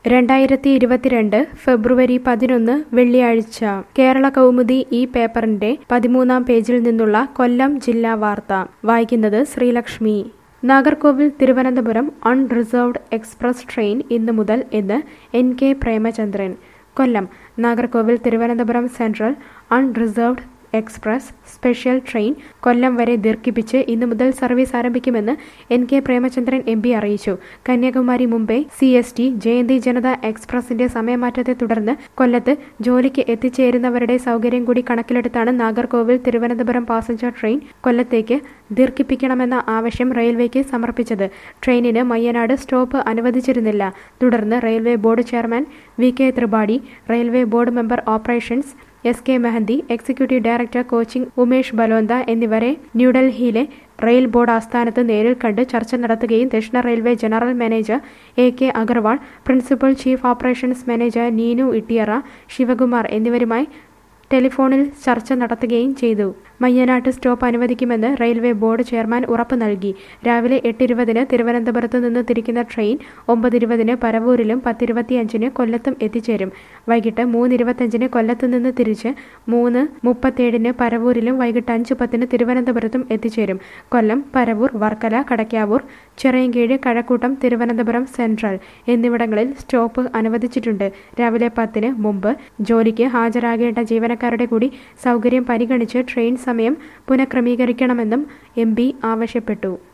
രണ്ടായിരത്തി ഇരുപത്തിരണ്ട് ഫെബ്രുവരി പതിനൊന്ന് വെള്ളിയാഴ്ച കേരള കൗമുദി ഈ പേപ്പറിന്റെ പതിമൂന്നാം പേജിൽ നിന്നുള്ള കൊല്ലം ജില്ലാ വാർത്ത വായിക്കുന്നത് Sreelakshmi Nagercoil Thiruvananthapuram unreserved express train ഇന്നു മുതൽ എന്ന് N K Premachandran Kollam Nagercoil Thiruvananthapuram central unreserved express special train Kollam വരെ ദീർഘിപ്പിച്ച് ഇന്നു മുതൽ സർവീസ് ആരംഭിക്കുമെന്ന് N K Premachandran M P അറിയിച്ചു Kanyakumari Mumbai C S T Jayanti Janata എക്സ്പ്രസിന്റെ സമയമാറ്റത്തെ തുടർന്ന് കൊല്ലത്ത് ജോലിക്ക് എത്തിച്ചേരുന്നവരുടെ സൗകര്യം കൂടി കണക്കിലെടുത്താണ് നാഗർകോവിൽ തിരുവനന്തപുരം പാസഞ്ചർ ട്രെയിൻ കൊല്ലത്തേക്ക് ദീർഘിപ്പിക്കണമെന്ന ആവശ്യം റെയിൽവേക്ക് സമർപ്പിച്ചത് ട്രെയിനിന് മയ്യനാട് സ്റ്റോപ്പ് അനുവദിച്ചിരുന്നില്ല തുടർന്ന് railway board chairman V K Tripathi railway board member operations S K Mohanty executive director coaching Umesh Balonda എന്നിവരെ ന്യൂഡൽഹിയിലെ റെയിൽ ബോർഡ് ആസ്ഥാനത്ത് നേരിൽ കണ്ട് ചർച്ച നടത്തുകയും ദക്ഷിണ railway general manager A K Agarwal principal chief operations manager Neenu Ittiyera Sivakumar എന്നിവരുമായി ടെലിഫോണിൽ ചർച്ച നടത്തുകയും ചെയ്തു മയ്യനാട്ട് സ്റ്റോപ്പ് അനുവദിക്കുമെന്ന് റെയിൽവേ ബോർഡ് ചെയർമാൻ ഉറപ്പ് നൽകി രാവിലെ എട്ടിരുപതിന് തിരുവനന്തപുരത്ത് നിന്ന് തിരിക്കുന്ന ട്രെയിൻ ഒമ്പതിരുപതിന് പരവൂരിലും പത്തിരുപത്തിയഞ്ചിന് കൊല്ലത്തും എത്തിച്ചേരും വൈകിട്ട് മൂന്നിരുപത്തഞ്ചിന് കൊല്ലത്ത് നിന്ന് തിരിച്ച് മൂന്ന് മുപ്പത്തേഴിന് പരവൂരിലും വൈകിട്ട് അഞ്ച് പത്തിന് തിരുവനന്തപുരത്തും എത്തിച്ചേരും കൊല്ലം പരവൂർ വർക്കല കടയ്ക്കാവൂർ ചിറയൻകീഴ് കഴക്കൂട്ടം തിരുവനന്തപുരം സെൻട്രൽ എന്നിവിടങ്ങളിൽ സ്റ്റോപ്പ് അനുവദിച്ചിട്ടുണ്ട് രാവിലെ പത്തിന് മുമ്പ് ജോലിക്ക് ഹാജരാകേണ്ട ജീവനക്കാരുടെ കൂടി സൗകര്യം പരിഗണിച്ച് ട്രെയിൻ സമയം പുനഃക്രമീകരിക്കണമെന്നും എം ആവശ്യപ്പെട്ടു